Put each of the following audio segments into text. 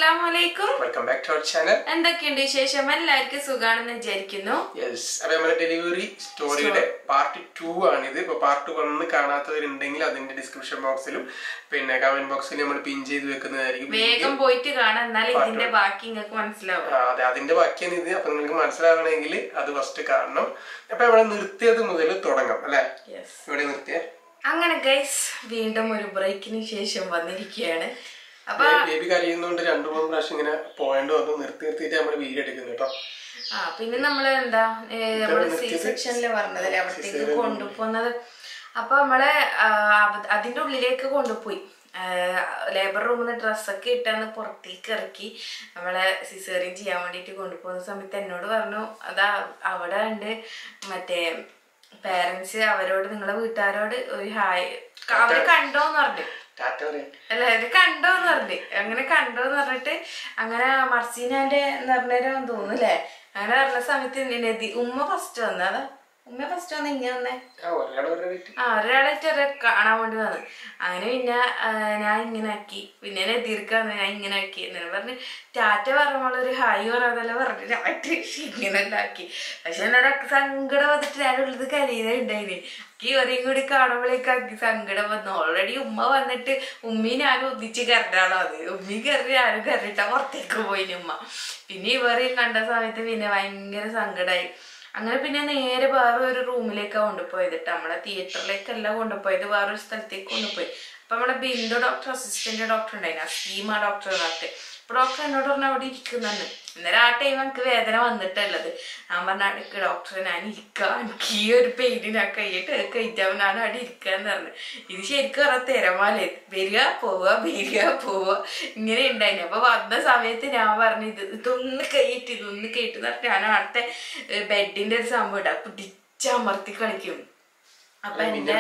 അസ്സലാമലൈക്കും welcome back to our channel എന്തൊക്കെയുണ്ട് വിശേഷം എല്ലാവർക്കും സുഖാണെന്ന് വിചാരിക്കുന്നു യെസ് അപ്പൊ നമ്മുടെ ഡെലിവറി സ്റ്റോറിയുടെ പാർട്ട് ടു ആണിത് ഇപ്പൊ പാർട്ട് വണ്ണ് കാണാത്തവരുണ്ടെങ്കിൽ അതിന്റെ ഡിസ്ക്രിപ്ഷൻ ബോക്സിലും പിന്നെ കമന്റ് ബോക്സിലും നമ്മൾ പിൻ ചെയ്ത് വെക്കുന്നതായിരിക്കും വേഗം പോയിട്ട് കാണാം എന്നാൽ ഇതിന്റെ ബാക്കി നിങ്ങൾക്ക് മനസ്സിലാവും ആ, അതെ അതിന്റെ ബാക്കിയാണ് ഇത് അപ്പൊ നിങ്ങൾക്ക് മനസ്സിലാവണമെങ്കിൽ അത് ഫസ്റ്റ് കാണണം അപ്പൊ ഇവിടെ നിർത്തിയത് മുതൽ തുടങ്ങാം അല്ലെ യെസ് ഇവിടെ നിർത്തിയ അങ്ങനെ ഗൈസ് വീണ്ടും ഒരു ബ്രേക്കിന് ശേഷം വന്നിരിക്കുകയാണ് അപ്പൊ ബേബി കരയുന്നോണ്ട് രണ്ടു മൂന്ന് പ്രാവശ്യം ഇങ്ങനെ പോയണ്ടോ അത് നിർത്തി നിർത്തിയിട്ട് നമ്മൾ വീഡിയോ എടുക്കുന്നു കേട്ടോ ആ പിന്നെ നമ്മള് എന്താ ഏ, നമ്മള് സി സെക്ഷനിൽ പറഞ്ഞതല്ലേ അവിടത്തേക്ക് കൊണ്ടുപോകുന്നത് അപ്പൊ നമ്മളെ ആ, അവ- അതിന്റെ ഉള്ളിലേക്ക് കൊണ്ടുപോയി ലേബർ റൂമിൽ നിന്ന് ഡ്രസ്സൊക്കെ ഇട്ടാന്ന് പുറത്തേക്ക് ഇറക്കി നമ്മളെ സിസേറിയൻ ചെയ്യാൻ വേണ്ടിയിട്ട് കൊണ്ടുപോകുന്ന സമയത്ത് എന്നോട് പറഞ്ഞു അതാ അവിടെ ഉണ്ട് മറ്റേ പേരൻസ് അവരോട് നിങ്ങളെ വീട്ടുകാരോട് ഒരു ഹായ് അവര് കണ്ടോന്ന് പറഞ്ഞു ടാറ്റ പറയാം അല്ല ഇത് കണ്ടോന്ന് പറഞ്ഞു അങ്ങനെ കണ്ടോന്ന് പറഞ്ഞിട്ട് അങ്ങനെ മർസീനാന്റെ എന്ന് പറഞ്ഞേരം തോന്നുന്നല്ലേ അങ്ങനെ പറഞ്ഞ സമയത്ത് നദി ഉമ്മ ഫസ്റ്റ് വന്നു അതാ ഉമ്മ ഫസ്റ്റ് വന്ന് ഇങ്ങനെ വന്നേ ആ ഒരാളെ ഒരാളെ ആ ഒരാളായിട്ട് ഒരാ കാണാൻ വേണ്ടി വന്നു അങ്ങനെ പിന്നെ ആ, ഞാൻ ഇങ്ങനെ ആക്കി പിന്നെ നദീർക്കാന്ന് ഞാൻ ഇങ്ങനെ ആക്കി എന്നിട്ട് പറഞ്ഞ് ടാറ്റ പറയുമ്പോൾ ഒരു ഹായ് പറയാതല്ല പറഞ്ഞു രാത്രി ഇങ്ങനെ ആക്കി പക്ഷെ എന്നോട് സങ്കടം വന്നിട്ട് ഞാൻ ഉള്ളത് കരയുന്നുണ്ടായിന് ഈ ഒരേയും കൂടി കാണുമ്പോഴേക്ക് അക്കി സങ്കടം വന്നു ഓൾറെഡി ഉമ്മ വന്നിട്ട് ഉമ്മി ഞാനും ഒന്നിച്ച് കരണ്ടാളോ അത് ഉമ്മി കയറി ഞാനും കയറിയിട്ടാ പുറത്തേക്ക് പോയിന് ഉമ്മ പിന്നെ ഇവരെയും കണ്ട സമയത്ത് പിന്നെ ഭയങ്കര സങ്കടമായി അങ്ങനെ പിന്നെ നേരെ വേറെ ഒരു റൂമിലേക്കാണ് കൊണ്ടുപോയത് ട്ടോ. നമ്മളെ തിയേറ്ററിലേക്കല്ല കൊണ്ടുപോയത് വേറൊരു സ്ഥലത്തേക്ക് കൊണ്ടുപോയി അപ്പൊ നമ്മളെ ബിന്ദു ഡോക്ടർ അസിസ്റ്റന്റ് ഡോക്ടർ ഉണ്ടായിരുന്നു അസീമ ഡോക്ടർ പറഞ്ഞിട്ട് അപ്പൊ ഡോക്ടർ എന്നോട് പറഞ്ഞു അവിടെ ഇരിക്കുന്നെന്ന് അന്നേരം ആ ടൈം എനിക്ക് വേദന വന്നിട്ടുള്ളത് ഞാൻ പറഞ്ഞ അടുക്ക് ഡോക്ടർ ഞാൻ ഇരിക്കാം എനിക്ക് ഈ ഒരു പെയിന് ഞാൻ കൈയിട്ട് കഴിച്ചാൽ ഞാൻ അവിടെ ഇരിക്കാന്ന് പറഞ്ഞു ഇത് ശരിക്കും പറഞ്ഞ തിരമാല വരിക പോവുക വരിക പോവുക ഇങ്ങനെ ഉണ്ടായിന് അപ്പൊ വന്ന സമയത്ത് ഞാൻ പറഞ്ഞു ഇത് ഇതൊന്ന് കൈയിട്ട് ഇതൊന്ന് കൈയിട്ട് പറഞ്ഞിട്ട് ഞാൻ അടുത്ത ബെഡിന്റെ ഒരു സംഭവം ഇടാ പിടിച്ചമർത്തി കളിക്കും അപ്പൊ എന്റെ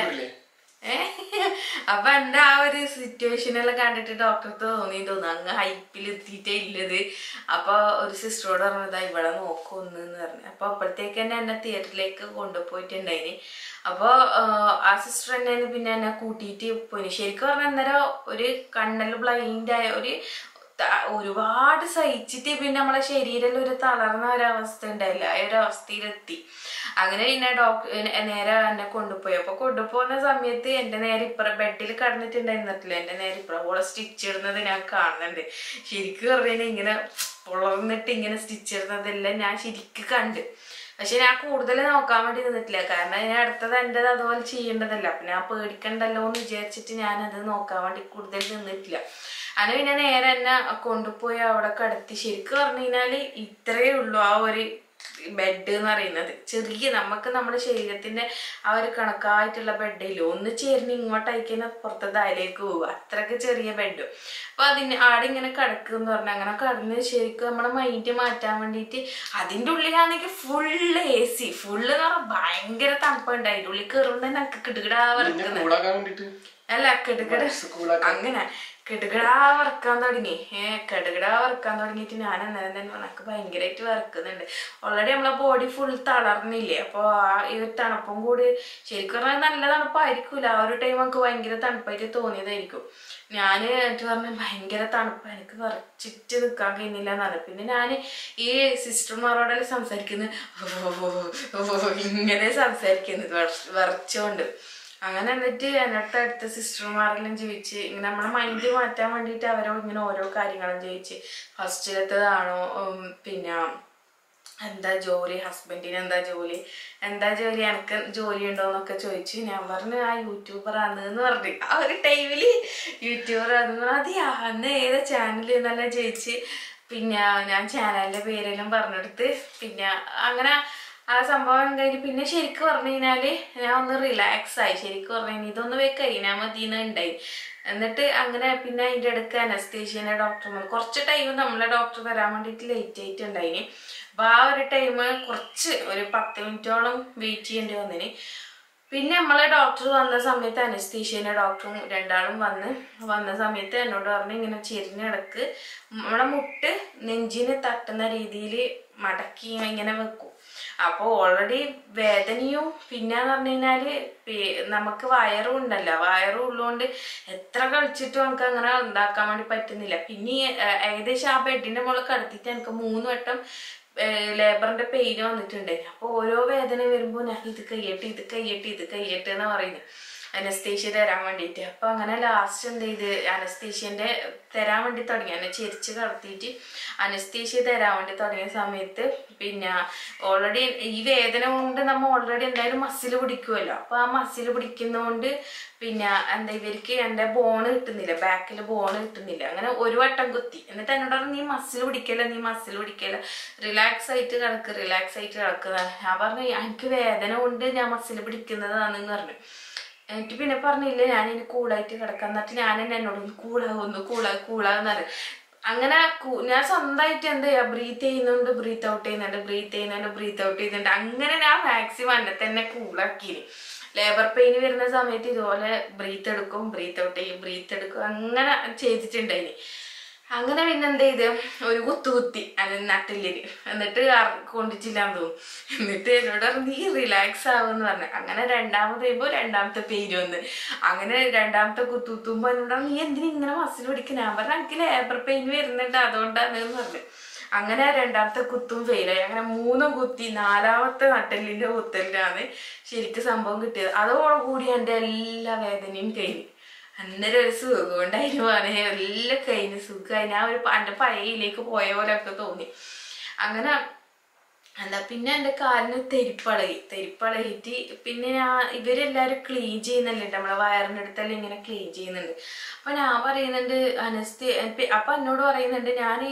ഏ? അപ്പൊ എന്റെ ആ ഒരു സിറ്റുവേഷനെല്ലാം കണ്ടിട്ട് ഡോക്ടർക്ക് തോന്നി തോന്നുന്നു അങ്ങ് ഹൈപ്പിൽ എത്തിയിട്ടേ ഇല്ലത് അപ്പൊ ഒരു സിസ്റ്ററോട് പറഞ്ഞതാ ഇവിടെ നോക്കൊന്ന് പറഞ്ഞു അപ്പൊ അപ്പോഴത്തേക്ക് തന്നെ എന്നെ തിയേറ്ററിലേക്ക് കൊണ്ടുപോയിട്ടുണ്ടായിന് അപ്പൊ ആ സിസ്റ്റർ തന്നെ പിന്നെ എന്നെ കൂട്ടിയിട്ട് പോയിന് ശരിക്കും പറഞ്ഞാൽ അന്നേരം ഒരു കണ്ണൽ ബ്ലൈൻഡ് ആയ ഒരു ത- ഒരുപാട് സഹിച്ചിട്ട് പിന്നെ നമ്മളെ ശരീരം ഒരു തളർന്ന ഒരവസ്ഥ ഉണ്ടായില്ല ആ ഒരു അവസ്ഥയിലെത്തി അങ്ങനെ പിന്നെ ഡോക്ടർ നേരെ എന്നെ കൊണ്ടുപോയി അപ്പൊ കൊണ്ടുപോകുന്ന സമയത്ത് എന്റെ നേരെ ഇപ്പുറം ബെഡിൽ കടന്നിട്ടുണ്ടായിരുന്നിട്ടില്ല എന്റെ നേരെ ഇപ്പുറം ഓളെ സ്റ്റിച്ച് ഇടുന്നത് ഞാൻ കാണുന്നുണ്ട് ശരിക്കും പറഞ്ഞാൽ ഇങ്ങനെ പുളർന്നിട്ട് ഇങ്ങനെ സ്റ്റിച്ച് ഇടുന്നതെല്ലാം ഞാൻ ശരിക്കും കണ്ട് പക്ഷെ ഞാൻ കൂടുതൽ നോക്കാൻ വേണ്ടി നിന്നിട്ടില്ല കാരണം ഞാൻ അടുത്തത് എൻ്റെത് അതുപോലെ ചെയ്യേണ്ടതല്ല അപ്പൊ ഞാൻ പേടിക്കണ്ടല്ലോ എന്ന് വിചാരിച്ചിട്ട് ഞാൻ അത് നോക്കാൻ വേണ്ടി കൂടുതൽ നിന്നിട്ടില്ല അങ്ങനെ പിന്നെ നേരെ എന്നെ കൊണ്ടുപോയി അവിടെ കടത്തി ശരിക്കും പറഞ്ഞു കഴിഞ്ഞാല് ഇത്രയേ ഉള്ളൂ ആ ഒരു ബെഡ് എന്ന് പറയുന്നത് ചെറിയ നമുക്ക് നമ്മുടെ ശരീരത്തിന്റെ ആ ഒരു കണക്കായിട്ടുള്ള ബെഡില്ല ഒന്ന് ചേർന്ന് ഇങ്ങോട്ട് അയക്കുന്ന പുറത്തെ തായിലേക്ക് പോകുക അത്രക്ക് ചെറിയ ബെഡ് അപ്പൊ അതിന് ആടെ ഇങ്ങനെ കിടക്കുന്ന് പറഞ്ഞാൽ അങ്ങനെ കടന്ന് ശരിക്കും നമ്മുടെ മൈൻഡ് മാറ്റാൻ വേണ്ടിയിട്ട് അതിന്റെ ഉള്ളിലാണെങ്കിൽ ഫുള്ള് എ സി ഫുള്ള് എന്ന് പറഞ്ഞാൽ ഭയങ്കര തണുപ്പുണ്ട് അതിന്റെ ഉള്ളിൽ കയറുമ്പോൾ തന്നെ നമുക്ക് കിടുകിടാ വറക്കുന്നത് കൂളാക്കാൻ വേണ്ടിട്ട് അല്ല കിടുകിട അങ്ങനെ കിടുകിടാ വറക്കാൻ തുടങ്ങി ഏഹ് കിടുകിടാ വറക്കാൻ തുടങ്ങിയിട്ട് ഞാൻ അന്നേരം തന്നെ എനിക്ക് ഭയങ്കരമായിട്ട് വറക്കുന്നുണ്ട് ഓൾറെഡി നമ്മളെ ബോഡി ഫുൾ തളർന്നില്ലേ അപ്പോൾ ആ ഈ ഒരു തണുപ്പും കൂടി ശരിക്കും പറഞ്ഞാൽ നല്ല തണുപ്പായിരിക്കൂല ആ ഒരു ടൈം നമുക്ക് ഭയങ്കര തണുപ്പായിട്ട് തോന്നിയതായിരിക്കും ഞാൻ എന്നിട്ട് പറഞ്ഞ ഭയങ്കര തണുപ്പ് എനിക്ക് വിറച്ചിട്ട് നിൽക്കാൻ കഴിയുന്നില്ല എന്നാണ് പിന്നെ ഞാൻ ഈ സിസ്റ്റർമാരോടെല്ലാം സംസാരിക്കുന്നത് ഇങ്ങനെ സംസാരിക്കുന്നത് വിറ- വിറച്ചുകൊണ്ട് അങ്ങനെ എന്നിട്ട് എന്നിട്ട് അടുത്ത സിസ്റ്റർമാരെല്ലാം ചോദിച്ച് ഇങ്ങനെ നമ്മളെ മൈൻഡ് മാറ്റാൻ വേണ്ടിയിട്ട് അവരോ ഇങ്ങനെ ഓരോ കാര്യങ്ങളും ചോദിച്ച് ഫസ്റ്റിലത്തതാണോ ഉം, പിന്നെ എന്താ ജോലി ഹസ്ബൻഡിന് എന്താ ജോലി എന്താ ജോലി എനിക്ക് ജോലി ഉണ്ടോ എന്നൊക്കെ ചോദിച്ചു ഞാൻ പറഞ്ഞു ആ യൂട്യൂബർ ആണ് എന്ന് പറഞ്ഞു ആ ഒരു ടൈമിൽ യൂട്യൂബർ ആണെന്ന് പറഞ്ഞു അതെയാ അന്ന് ഏതാ ചാനൽ എന്നെല്ലാം ചോദിച്ച് പിന്നെ ഞാൻ ചാനലിന്റെ പേരെല്ലാം പറഞ്ഞെടുത്ത് പിന്നെ അങ്ങനെ ആ സംഭവം കഴിഞ്ഞ് പിന്നെ ശരിക്കും പറഞ്ഞു കഴിഞ്ഞാല് ഞാൻ ഒന്ന് റിലാക്സ് ആയി ശരിക്കും പറഞ്ഞു കഴിഞ്ഞാൽ ഇതൊന്ന് പോയി കഴിഞ്ഞാൽ മതി ഉണ്ടായി എന്നിട്ട് അങ്ങനെ പിന്നെ അതിൻ്റെ ഇടയ്ക്ക് അനസ്തേഷ്യനെ ഡോക്ടർ വന്നു കുറച്ച് ടൈം നമ്മളെ ഡോക്ടർ വരാൻ വേണ്ടിയിട്ട് ലേറ്റ് ആയിട്ടുണ്ടായിന് അപ്പൊ ആ ഒരു ടൈം കുറച്ച് ഒരു പത്ത് മിനിറ്റോളം വെയിറ്റ് ചെയ്യേണ്ടി വന്നിന് പിന്നെ നമ്മളെ ഡോക്ടർ വന്ന സമയത്ത് അനസ്തീഷ്യന്റെ ഡോക്ടറും രണ്ടാളും വന്ന് വന്ന സമയത്ത് എന്നോട് പറഞ്ഞു ഇങ്ങനെ ചെരിഞ്ഞിടക്ക് നമ്മളെ മുട്ട് നെഞ്ചിന് തട്ടുന്ന രീതിയിൽ മടക്കി ഇങ്ങനെ വെക്കും അപ്പോൾ ഓൾറെഡി വേദനയും പിന്നെന്ന് പറഞ്ഞു കഴിഞ്ഞാല് പി- നമുക്ക് വയറും ഉണ്ടല്ലോ വയറും ഉള്ളതുകൊണ്ട് എത്ര കളിച്ചിട്ടും നമുക്ക് അങ്ങനെ ഉണ്ടാക്കാൻ വേണ്ടി പറ്റുന്നില്ല പിന്നെ ഈ, ഏർ, ഏകദേശം ആ ബെഡിന്റെ മുകളിൽ കിടത്തിയിട്ട് എനിക്ക് മൂന്ന് വട്ടം ലേബറിന്റെ പെയിന് വന്നിട്ടുണ്ട് അപ്പോൾ ഓരോ വേദന വരുമ്പോൾ ഞാൻ ഇത് കയ്യട്ടെ ഇത് കയ്യട്ടെ ഇത് കയ്യട്ടെ എന്ന് പറയുന്നത് അനസ്തേഷ്യ തരാൻ വേണ്ടിയിട്ട് അപ്പൊ അങ്ങനെ ലാസ്റ്റ് എന്ത് ചെയ്ത് അനസ്തേഷ്യന്റെ തരാൻ വേണ്ടി തുടങ്ങി എന്നെ ചെരിച്ച് കടത്തിയിട്ട് അനസ്തേഷ്യ തരാൻ വേണ്ടി തുടങ്ങിയ സമയത്ത് പിന്നെ ഓൾറെഡി ഈ വേദന കൊണ്ട് നമ്മൾ ഓൾറെഡി എന്തായാലും മസിൽ പിടിക്കുമല്ലോ അപ്പൊ ആ മസിൽ പിടിക്കുന്നതുകൊണ്ട് പിന്നെ എന്താ ഇവർക്ക് എൻ്റെ ബോണ് കിട്ടുന്നില്ല ബാക്കിൽ ബോണ് കിട്ടുന്നില്ല അങ്ങനെ ഒരു വട്ടം കുത്തി എന്നിട്ട് എന്നോട് പറഞ്ഞു നീ മസിൽ പിടിക്കല നീ മസിൽ പിടിക്കല റിലാക്സ് ആയിട്ട് കിടക്ക് റിലാക്സ് ആയിട്ട് കിടക്കുക ഞാൻ പറഞ്ഞു എനിക്ക് വേദന കൊണ്ട് ഞാൻ മസിൽ പിടിക്കുന്നതാണെന്ന് പറഞ്ഞു എന്നിട്ട് പിന്നെ പറഞ്ഞില്ല ഞാൻ ഇനി കൂളായിട്ട് കിടക്കാം എന്നിട്ട് ഞാൻ തന്നെ എന്നോട് ഒന്ന് കൂളാവുന്നു കൂളാ കൂളാന്ന് പറഞ്ഞു അങ്ങനെ കൂ- ഞാൻ സ്വന്തമായിട്ട് എന്താ ചെയ്യാ ബ്രീത്ത് ചെയ്യുന്നുണ്ട് ബ്രീത്ത് ഔട്ട് ചെയ്യുന്നുണ്ട് ബ്രീത്ത് ചെയ്യുന്നുണ്ട് ബ്രീത്ത് ഔട്ട് ചെയ്യുന്നുണ്ട് അങ്ങനെ ഞാൻ മാക്സിമം എന്നെ തന്നെ കൂളാക്കിന് ലേബർ പെയിൻ വരുന്ന സമയത്ത് ഇതുപോലെ ബ്രീത്ത് എടുക്കും ബ്രീത്ത് ഔട്ട് ചെയ്യും ബ്രീത്ത് എടുക്കും അങ്ങനെ ചെയ്തിട്ടുണ്ടായിന് അങ്ങനെ പിന്നെ എന്ത് ചെയ്ത് ഒരു കുത്തു കുത്തി അത് നട്ടില്ലിന് എന്നിട്ട് അർ- കൊണ്ടിട്ടില്ലാന്ന് തോന്നും എന്നിട്ട് എന്നോട് പറഞ്ഞു നീ റിലാക്സ് ആവുമെന്ന് പറഞ്ഞു അങ്ങനെ രണ്ടാമത് കഴിയുമ്പോൾ രണ്ടാമത്തെ പേര് വന്ന് അങ്ങനെ രണ്ടാമത്തെ കുത്തു കുത്തുമ്പോൾ എന്നോട് പറഞ്ഞു, നീ എന്തിനാ ഇങ്ങനെ മസിൽ പിടിക്കുന്നത് ഞാൻ പറഞ്ഞു എനിക്ക് ലേബർ പെയിൻ വരുന്നുണ്ട് അതുകൊണ്ടാണ് എന്ന് പറഞ്ഞു അങ്ങനെ രണ്ടാമത്തെ കുത്തും ഫെയിലായി അങ്ങനെ മൂന്നും കുത്തി നാലാമത്തെ നട്ടലിന്റെ കുത്തലിനാണ് ശരിക്കും സംഭവം കിട്ടിയത് അതോടുകൂടി എൻ്റെ എല്ലാ വേദനയും കഴിഞ്ഞു അന്നേരം ഒരു സുഖം ഉണ്ടായിരുന്നു പോണേ എല്ലാം കഴിഞ്ഞ് സുഖമായി ഞാൻ ഒരു പ- എൻ്റെ പഴയയിലേക്ക് പോയ പോലെയൊക്കെ തോന്നി അങ്ങനെ എന്താ പിന്നെ എൻ്റെ കാലിന് തെരിപ്പളകി തെരിപ്പളകിയിട്ട് പിന്നെ ഞാൻ ഇവരെല്ലാവരും ക്ലീൻ ചെയ്യുന്നല്ലേ നമ്മളെ വയറിൻ്റെ അടുത്തെല്ലാം ഇങ്ങനെ ക്ലീൻ ചെയ്യുന്നുണ്ട് അപ്പൊ ഞാൻ പറയുന്നുണ്ട് അനസ്തി അപ്പൊ എന്നോട് പറയുന്നുണ്ട് ഞാൻ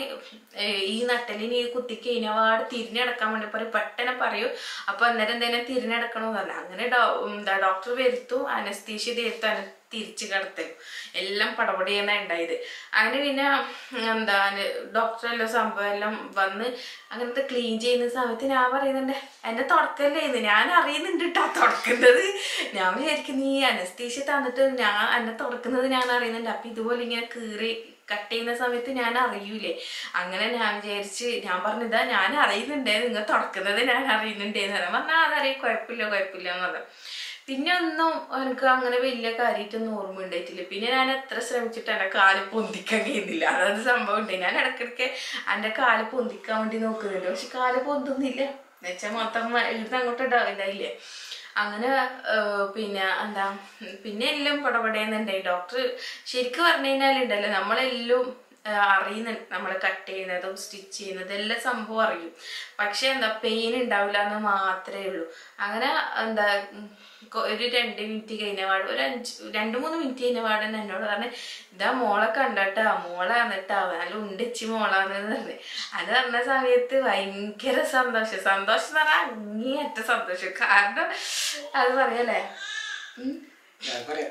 ഈ നട്ടലിന് ഈ കുത്തിക്ക് ഇനവാട് തിരിഞ്ഞടക്കാൻ വേണ്ടി പറയും പെട്ടെന്ന് പറയൂ അപ്പൊ അന്നേരം എന്തെങ്കിലും തിരിഞ്ഞടക്കണമെന്ന് പറഞ്ഞു അങ്ങനെ ഡോ- എന്താ ഡോക്ടർ വരുത്തു അനസ്തീഷ്യ തീർത്തു അന തിരിച്ചു കിടത്തലും എല്ലാം പടപടിയാണ് ഉണ്ടായത് അങ്ങനെ പിന്നെ എന്താ ഡോക്ടറെല്ലാം സംഭവം എല്ലാം വന്ന് അങ്ങനത്തെ ക്ലീൻ ചെയ്യുന്ന സമയത്ത് ഞാൻ പറയുന്നുണ്ട് എന്നെ തുടക്കല്ലേ ഇത് ഞാൻ അറിയുന്നുണ്ട് കേട്ടോ തുടക്കുന്നത് ഞാൻ വിചാരിക്കും നീ അനസ്തീഷ്യ തന്നിട്ട് ഞാൻ എന്നെ തുടക്കുന്നത് ഞാൻ അറിയുന്നുണ്ട് അപ്പൊ ഇതുപോലെ ഇങ്ങനെ കീറി കട്ട് ചെയ്യുന്ന സമയത്ത് ഞാൻ അറിയൂലേ അങ്ങനെ ഞാൻ വിചാരിച്ച് ഞാൻ പറഞ്ഞതാ ഞാൻ അറിയുന്നുണ്ടേ നിങ്ങൾ തുടക്കുന്നത് ഞാൻ അറിയുന്നുണ്ടേ എന്ന് പറഞ്ഞു പറഞ്ഞാൽ അതറിയാം കുഴപ്പമില്ല കുഴപ്പമില്ല എന്ന് പറഞ്ഞു പിന്നെ ഒന്നും എനിക്ക് അങ്ങനെ വലിയ കാര്യമായിട്ടൊന്നും ഓർമ്മ ഉണ്ടായിട്ടില്ല പിന്നെ ഞാൻ എത്ര ശ്രമിച്ചിട്ട് എൻ്റെ കാല് പൊന്തിക്കാൻ കഴിയുന്നില്ല അതാണ് സംഭവം ഉണ്ട് ഞാൻ ഇടയ്ക്കിടയ്ക്ക് എൻ്റെ കാല് പൊന്തിക്കാൻ വേണ്ടി നോക്കുന്നുണ്ട് പക്ഷെ കാല് പൊന്തുന്നില്ല എന്നുവെച്ചാൽ മൊത്തം ഇവിടുന്ന് അങ്ങോട്ട് ഇടാ- ഇതായില്ലേ അങ്ങനെ ഏർ, പിന്നെ എന്താ പിന്നെ എല്ലാം പടപടയുന്നുണ്ടായി ഡോക്ടർ ശരിക്കും പറഞ്ഞു കഴിഞ്ഞാലുണ്ടല്ലോ നമ്മളെല്ലാം ഏർ, അറിയുന്ന നമ്മൾ കട്ട് ചെയ്യുന്നതും സ്റ്റിച്ച് ചെയ്യുന്നതും എല്ലാം സംഭവം അറിയും പക്ഷെ എന്താ പെയിൻ ഉണ്ടാവില്ല എന്ന് മാത്രമേ ഉള്ളൂ അങ്ങനെ എന്താ ഉം, കൊ- ഒരു രണ്ട് മിനിറ്റ് കഴിഞ്ഞ പാട് ഒരു അഞ്ച് രണ്ട് മൂന്ന് മിനിറ്റ് കഴിഞ്ഞ പാട് തന്നെ എന്നോട് പറഞ്ഞു ഇതാ മോളെ കണ്ടട്ടാ മോളെ എന്നിട്ടാ നല്ല ഉണ്ടിച്ച് മോളാന്ന് പറഞ്ഞു അത് പറഞ്ഞ സമയത്ത് ഭയങ്കര സന്തോഷം സന്തോഷം എന്ന് പറഞ്ഞാൽ അങ്ങേയറ്റ സന്തോഷം കാരണം അത് പറയല്ലേ ഉം. ഞാൻ പറയാം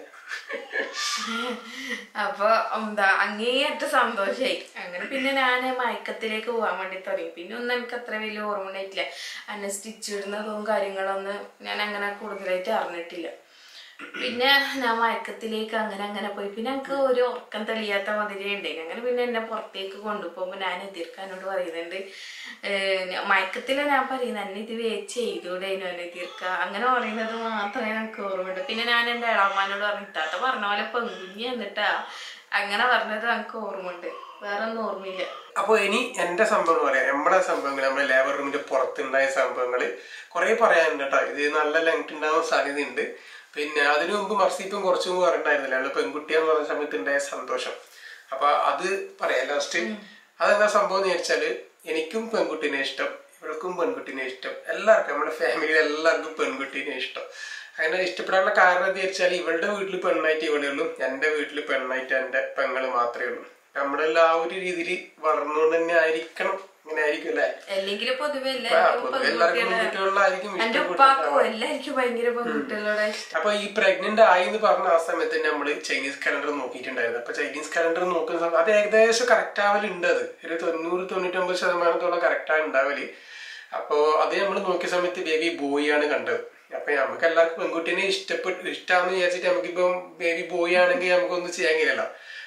അപ്പൊ എന്താ അങ്ങേയറ്റ സന്തോഷായി അങ്ങനെ പിന്നെ ഞാൻ മയക്കത്തിലേക്ക് പോകാൻ വേണ്ടി തുടങ്ങി പിന്നെ ഒന്നും എനിക്ക് അത്ര വലിയ ഓർമ്മ ഉണ്ടായിട്ടില്ല എന്നെ സ്റ്റിച്ച് ഇടുന്നതും കാര്യങ്ങളൊന്നും ഞാൻ അങ്ങനെ കൂടുതലായിട്ട് അറിഞ്ഞിട്ടില്ല പിന്നെ ഞാൻ മയക്കത്തിലേക്ക് അങ്ങനെ അങ്ങനെ പോയി പിന്നെ എനിക്ക് ഒരു ഉറക്കം തെളിയാത്ത മാതിരി ഉണ്ടായി അങ്ങനെ പിന്നെ എന്നെ പുറത്തേക്ക് കൊണ്ടുപോകുമ്പോൾ ഞാൻ എതിർക്കാനോട് പറയുന്നുണ്ട് മയക്കത്തില ഞാൻ പറയുന്നത് എന്നെ ഇത് വേ ചെയ്തൂടെ എന്നെ എതിർക്ക അങ്ങനെ പറയുന്നത് മാത്രമേ എനിക്ക് ഓർമ്മയുണ്ട് പിന്നെ ഞാൻ എൻ്റെ ഇളമാനോട് പറഞ്ഞു ഇത്താത്ത പറഞ്ഞ പോലെ പെൺകുഞ്ഞി എന്നിട്ടാ അങ്ങനെ പറഞ്ഞത് എനിക്ക് ഓർമ്മയുണ്ട് വേറെ ഒന്നും ഓർമ്മയില്ല അപ്പോൾ ഇനി എൻ്റെ സംഭവം പറയാം നമ്മുടെ സംഭവങ്ങൾ നമ്മുടെ ലേബർ റൂമിന്റെ പുറത്തുണ്ടായ സംഭവങ്ങൾ കുറേ പറയാനുണ്ട് കേട്ടോ ഇത് നല്ല ലെങ്ത് ഉണ്ടാവാൻ സാധ്യതയുണ്ട് പിന്നെ അതിനു മുമ്പ് മർസീപ്പും കുറച്ചു മുമ്പ് പറഞ്ഞിട്ടുണ്ടായിരുന്നില്ല അവള് പെൺകുട്ടിയാന്ന് പറഞ്ഞ സമയത്ത് ഉണ്ടായ സന്തോഷം അപ്പൊ അത് പറയാം ലാസ്റ്റ് അതെന്താ സംഭവം എന്ന് വെച്ചാല് എനിക്കും പെൺകുട്ടീനെ ഇഷ്ടം ഇവൾക്കും പെൺകുട്ടീനെ ഇഷ്ടം എല്ലാവർക്കും നമ്മുടെ ഫാമിലിയിൽ എല്ലാവർക്കും പെൺകുട്ടീനെ ഇഷ്ടം അങ്ങനെ ഇഷ്ടപ്പെടാനുള്ള കാരണം എന്ന് വെച്ചാൽ ഇവളുടെ വീട്ടിൽ പെണ്ണായിട്ട് ഇവിടെ ഉള്ളൂ എൻ്റെ വീട്ടിൽ പെണ്ണായിട്ട് എൻ്റെ പെങ്ങള് മാത്രമേ ഉള്ളൂ നമ്മളെല്ലാം ആ ഒരു രീതിയിൽ വളർന്നുകൊണ്ട് തന്നെ ആയിരിക്കണം ഇങ്ങനെ ആയിരിക്കും അല്ലേ അല്ലെങ്കിൽ പൊതുവെ ആ, എല്ലാവർക്കും പൊതുവെ എല്ലാവർക്കും പെൺകുട്ടികളെ പെൺകുട്ടികളിലായിരിക്കും എന്റെ ഇഷ്ടപ്പെടുന്നത് ഉപ്പാക്കും എല്ലാവർക്കും ഭയങ്കര പെൺകുട്ടികളോടെ ഇഷ്ടം അപ്പൊ ഈ പ്രഗ്നന്റ് ആയി എന്ന് പറഞ്ഞ ആ സമയത്ത് തന്നെ നമ്മള് ചൈനീസ് കലണ്ടർ നോക്കിയിട്ടുണ്ടായിരുന്നു അപ്പൊ ചൈനീസ് കലണ്ടർ നോക്കുന്ന സമയത്ത് അത് ഏകദേശം കറക്റ്റ് ആവലുണ്ട് അത് ഒരു തൊണ്ണൂറ് തൊണ്ണൂറ്റൊമ്പത് ശതമാനത്തോളം കറക്റ്റ് ആണ് ഉണ്ടാവല് അപ്പോ അത് നമ്മൾ നോക്കിയ സമയത്ത് ബേബി ബോയ് ആണ് കണ്ടത് അപ്പൊ നമുക്ക് എല്ലാവർക്കും പെൺകുട്ടീനെ ഇഷ്ടപ്പെട്ട് ഇഷ്ടമാന്ന് വിചാരിച്ചിട്ട് നമുക്കിപ്പം ബേബി ബോയ് ആണെങ്കിൽ നമുക്കൊന്നും ചെയ്യാൻ കഴിയില്ലല്ലോ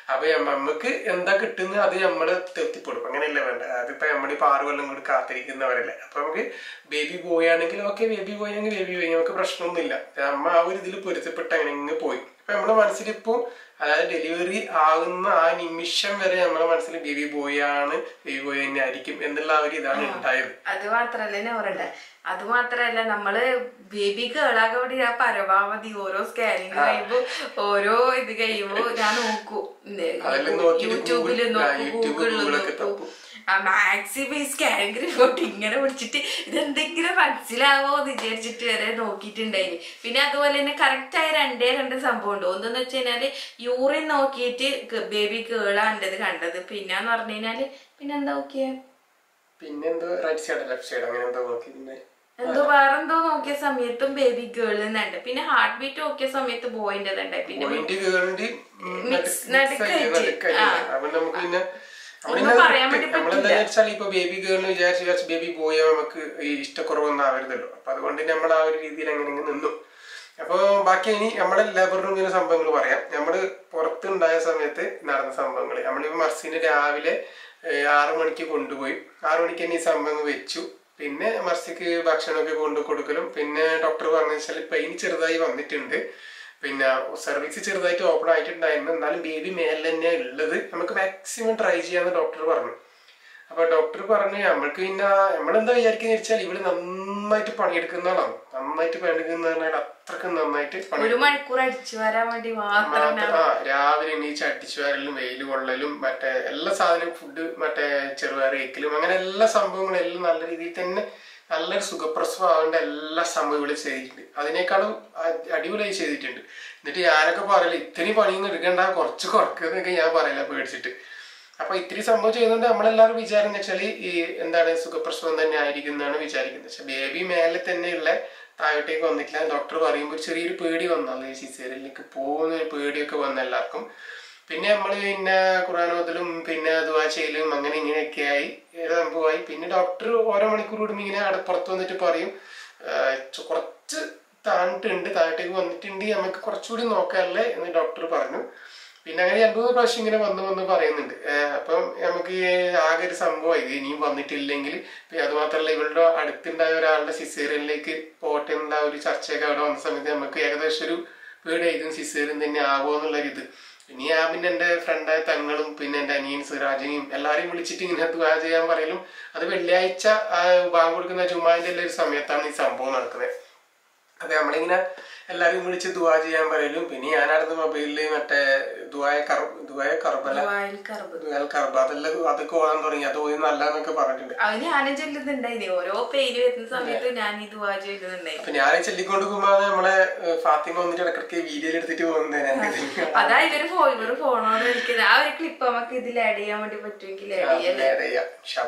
അപ്പൊ നമുക്ക് എന്താ കിട്ടുന്നത് അത് നമ്മള് തൃപ്തിപ്പെടും അങ്ങനെയല്ല വേണ്ട അതിപ്പോ നമ്മളിപ്പോ ആറ് കൊല്ലം കൂടി കാത്തിരിക്കുന്നവരല്ലേ അപ്പൊ നമുക്ക് ബേബി ബോയ് ആണെങ്കിൽ ഓക്കെ ബേബി ബോയ് ആണെങ്കിൽ ബേബി ബോയ് നമുക്ക് പ്രശ്നമൊന്നുമില്ല നമ്മ ആ ഒരു ഇതിൽ പൊരുത്തപ്പെട്ട് അങ്ങനെ ഇങ്ങ് പോയി അപ്പൊ നമ്മുടെ മനസ്സിൽ ഇപ്പോ അതായത് ഡെലിവറി ആകുന്ന ആ നിമിഷം വരെ നമ്മുടെ മനസ്സിൽ ബേബി ബോയ് ആണ് ബേബി ബോയ് തന്നെ ആയിരിക്കും എന്നുള്ള ആ ഒരു ഇതാണ് ഉണ്ടായത് അത് മാത്രല്ല ഞാൻ പറയട്ടെ അത് മാത്രല്ല നമ്മള് ബേബി കേളാക്കാൻ വേണ്ടി ഞാൻ പരമാവധി ഓരോ സ്കാനിങ് കഴിയുമ്പോ ഓരോ ഇത് കഴിയുമ്പോ ഞാൻ നോക്കൂ അതെല്ലാം നോക്കിയിട്ട് യൂട്യൂബില് Google- ആ, നോക്കൂ YouTube, ഗൂഗിളിൽ Google ഒക്കെ നോക്കൂ ആ മാക്സിമം ഈ സ്കാനിങ് റിപ്പോർട്ട് ഇങ്ങനെ പിടിച്ചിട്ട് ഇതെന്തെങ്കിലും മനസ്സിലാവോ എന്ന് വിചാരിച്ചിട്ട് വരെ നോക്കിയിട്ടുണ്ടായിന് പിന്നെ അതുപോലെ തന്നെ കറക്റ്റ് ആയ രണ്ടേ രണ്ട് സംഭവം ഉണ്ട് ഒന്നെന്ന് വെച്ച് കഴിഞ്ഞാല് യൂറിൻ നോക്കിയിട്ട് ബേബി കേളാണ്ടത് കണ്ടത് പിന്നെന്ന് പറഞ്ഞു കഴിഞ്ഞാല് പിന്നെന്താ നോക്കിയേ പിന്നെ എന്തോ റൈറ്റ് സൈഡ് ലെഫ്റ്റ് സൈഡ് അങ്ങനെ എന്തോ നോക്കി പിന്നെ എന്തോ വേറെന്തോ നോക്കിയ സമയത്തും ബേബി ഗേൾ എന്നുണ്ട് പിന്നെ ഹാർട്ട് ബീറ്റ് നോക്കിയ സമയത്ത് ബോയിന്റെ ഉണ്ടായി പിന്നെ പോയിന്റ് കേറിന്റെ Mix- നടുക്കായിട്ട്. ആ. അപ്പൊ നമുക്ക് പിന്നെ ഒന്നും പറയാൻ വേണ്ടി നമ്മളെന്താ വെച്ചാൽ ഇപ്പൊ ബേബി ഗേളിന് വിചാരിച്ച് വിചാരിച്ച് ബേബി ബോയോ നമുക്ക് ഈ ഇഷ്ടക്കുറവൊന്നും ആവരുതല്ലോ അപ്പൊ അതുകൊണ്ട് നമ്മൾ ആ ഒരു രീതിയിൽ അങ്ങനെ ഇങ്ങ് നിന്നു അപ്പൊ ബാക്കി ഇനി നമ്മളെ ലേബർ റൂമിലെ സംഭവങ്ങൾ പറയാം നമ്മള് പുറത്തുണ്ടായ സമയത്ത് നടന്ന സംഭവങ്ങൾ നമ്മളിപ്പോ മർസിന് രാവിലെ ഏഹ്, ആറു മണിക്ക് കൊണ്ടുപോയി ആറു മണിക്ക് തന്നെ ഈ സംഭവങ്ങൾ വെച്ചു പിന്നെ മർസിക്ക് ഭക്ഷണമൊക്കെ കൊണ്ടു കൊടുക്കലും പിന്നെ ഡോക്ടർ പറഞ്ഞു വെച്ചാൽ പെയിൻ ചെറുതായി വന്നിട്ടുണ്ട് പിന്നെ സർവീസ് ചെറുതായിട്ട് ഓപ്പൺ ആയിട്ടുണ്ടായിരുന്നു എന്നാലും ബേബി മേലെ തന്നെ ഉള്ളത് നമുക്ക് മാക്സിമം ട്രൈ ചെയ്യാന്ന് ഡോക്ടർ പറഞ്ഞു അപ്പൊ ഡോക്ടർ പറഞ്ഞു നമ്മൾക്ക് പിന്നെ നമ്മളെന്താ വിചാരിക്കുന്ന വെച്ചാൽ ഇവള് നന്നായിട്ട് പണിയെടുക്കുന്ന ആളാണ് നന്നായിട്ട് പണിയെടുക്കുന്ന പറഞ്ഞാൽ അത്രക്ക് നന്നായിട്ട് പണി ഒരു മണിക്കൂർ അടിച്ചു വരാൻ വേണ്ടി മാത്രം മാത്രം ആ രാവിലെ എണീച്ച് അടിച്ചു വരലും വെയിൽ കൊള്ളലും മറ്റേ എല്ലാ സാധനവും ഫുഡ് മറ്റേ ചെറുപയർ കഴിക്കലും അങ്ങനെ എല്ലാ സംഭവങ്ങളും എല്ലാം നല്ല രീതിയിൽ തന്നെ നല്ലൊരു സുഖപ്രസവം ആവേണ്ട എല്ലാ സംഭവം ഇവിടെ ചെയ്തിട്ടുണ്ട് അതിനേക്കാളും അ- അടിപൊളിയായി ചെയ്തിട്ടുണ്ട് എന്നിട്ട് ഞാനൊക്കെ പറയല ഇത്രയും പണിയൊന്നും എടുക്കണ്ട കുറച്ച് കുറക്കുന്നൊക്കെ ഞാൻ പറയില്ല പേടിച്ചിട്ട് അപ്പൊ ഇത്തിരി സംഭവം ചെയ്യുന്നതുകൊണ്ട് നമ്മളെല്ലാവരും വിചാരം എന്ന് വെച്ചാൽ ഈ എന്താണ് സുഖപ്രസവം തന്നെ ആയിരിക്കും എന്നാണ് വിചാരിക്കുന്നത് പക്ഷെ ബേബി മേലെ തന്നെയുള്ള താഴോട്ടേക്ക് വന്നിട്ടില്ല ഡോക്ടർ പറയുമ്പോൾ ഒരു ചെറിയൊരു പേടി വന്നു ഈ സിസേറിയലിലേക്ക് പോകുന്ന ഒരു പേടിയൊക്കെ വന്നു എല്ലാവർക്കും പിന്നെ നമ്മൾ പിന്നെ ഖുറാനോദലും പിന്നെ ദുവാ ചെയ്യലും അങ്ങനെ ഇങ്ങനെയൊക്കെ ആയി ഏത് സംഭവമായി പിന്നെ ഡോക്ടർ ഓരോ മണിക്കൂർ കൂടുമ്പോൾ ഇങ്ങനെ അവിടെ പുറത്ത് വന്നിട്ട് പറയും ആ, ചു- കുറച്ച് താണിട്ടുണ്ട് താഴോട്ടേക്ക് വന്നിട്ടുണ്ട് നമുക്ക് കുറച്ചുകൂടി നോക്കാമല്ലേ എന്ന് ഡോക്ടർ പറഞ്ഞു പിന്നെ അങ്ങനെ രണ്ടു മൂന്ന് പ്രാവശ്യം ഇങ്ങനെ വന്ന് വന്ന് പറയുന്നുണ്ട് ഏഹ് അപ്പം നമുക്ക് ഈ ആകെ ഒരു സംഭവം ഇത് ഇനിയും വന്നിട്ടില്ലെങ്കിൽ പിന്നെ അത് മാത്രമല്ല ഇവളുടെ അടുത്തുണ്ടായ ഒരാളുടെ സിസേറിയനിലേക്ക് പോട്ടെ എന്നുള്ള ആ ഒരു ചർച്ചയൊക്കെ അവിടെ വന്ന സമയത്ത് നമുക്ക് ഏകദേശം ഒരു പേടിയായിരുന്നു സിസേറിയൻ തന്നെ ആകുമോ എന്നുള്ളൊരു ഇത് ഇനി ഞാൻ പിന്നെ എൻ്റെ ഫ്രണ്ടായ തങ്ങളും പിന്നെ എൻ്റെ അനിയൻ സിറാജിനെയും എല്ലാവരെയും വിളിച്ചിട്ട് ഇങ്ങനെ ദുആ ചെയ്യാൻ പറയലും അത് വെള്ളിയാഴ്ച ആ ബാങ്ക് കൊടുക്കുന്ന ജുമാന്റെ എല്ലാ ഒരു സമയത്താണ് ഈ സംഭവം നടക്കുന്നത് അതെ നമ്മളിങ്ങനെ എല്ലാവരും വിളിച്ച് ദുവാ ചെയ്യാൻ പറയലും പിന്നെ ഞാനടുത്ത് മൊബൈലില് മറ്റേ ദുവായ കർ ദുവായ കർബല ദുബായിൽ കറബ് ദുവായ കർബ അതെല്ലാം അതൊക്കെ ഓടാൻ തുടങ്ങി അത് ഓതി നല്ലതെന്നൊക്കെ പറഞ്ഞിട്ടുണ്ട് അത് ഞാനും ചെല്ലുന്നുണ്ടായിന് ഓരോ പേര് വരുന്ന സമയത്ത് ഞാൻ ഇത് വാ ചെല്ലുന്നുണ്ടായി അപ്പൊ ഞാൻ ചെല്ലിക്കൊണ്ട് പോകുമ്പോ നമ്മളെ ഏഹ്, ഫാത്തിമ വന്നിട്ട് ഇടക്കിടക്ക് വീഡിയോയിൽ എടുത്തിട്ട് പോകുന്നതിന് അതാ ഇവര് ഫോ ഇവര് ഫോണോട് വിളിക്കുന്നത് ആ ഒരു ക്ലിപ്പ് നമുക്ക് ഇതിൽ ആഡ് ചെയ്യാൻ വേണ്ടി പറ്റുമെങ്കിൽ ആഡ് ചെയ്യാം